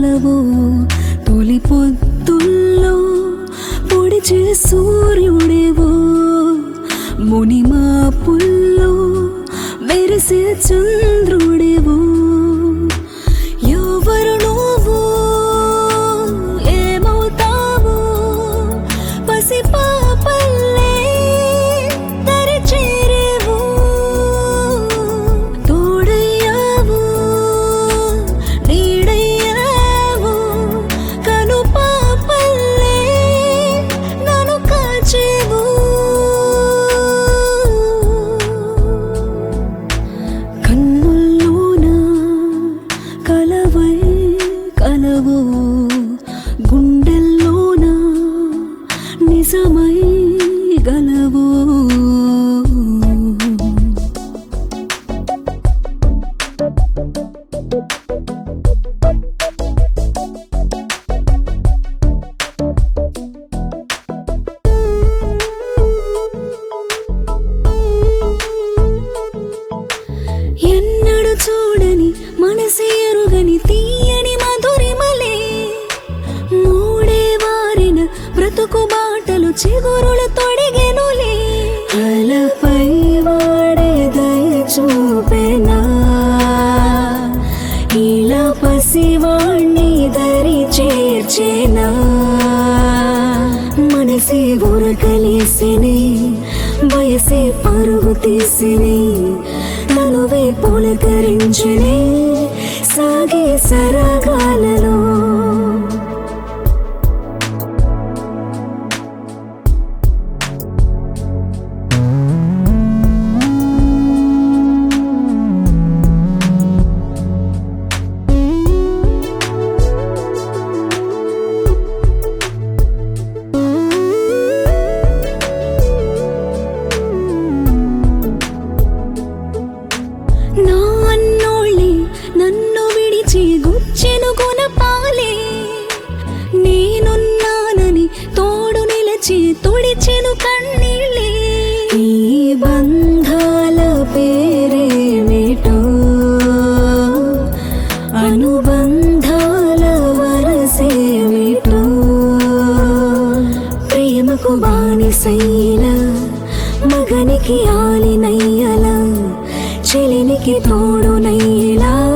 కలవో తొలి పొద్దుల్లో పొడిచే సూర్యుడేవో మునిమా పుల్లో మెరిసే చంద్రుడేవో ఎవరు నువ్వు ఏమవుతావు పసిపాపల్లే దరి చేరేవు తోడయ్యావు నీడయ్యావు కను పాపల్లే నన్ను కాచేవు కన్నుల్లోన కలవై కలవు గుండెల్లోన నిజమై గలవు ఎన్నడు చూడని మనసి ఎరుగని తీయని మధురిమలే మూడే వారిన బ్రతుకు బాటలు చిగురులు తొడిగెనులే అలపై వాడే దయ చూపెనా ఇలా పసివాణ్ణి దరి చేర్చేనా మనసే ఉరకలేసిని వయసే పరుగు తీసిని తనువే పులకరించని సాగే సరగాలలో నా అన్నోళ్ళే నన్ను విడిచి గుచ్చెను గుణపాలే నేనున్నానని తోడు నిలచి తుడిచెను కన్నీళ్ళే ఈ బంధాల పేరేమిటో అనుబంధాల వరసేమిటో ప్రేమకు బానిసైన మగనికి ఆలినయ్యల చెలినికి తోడునయ్యలా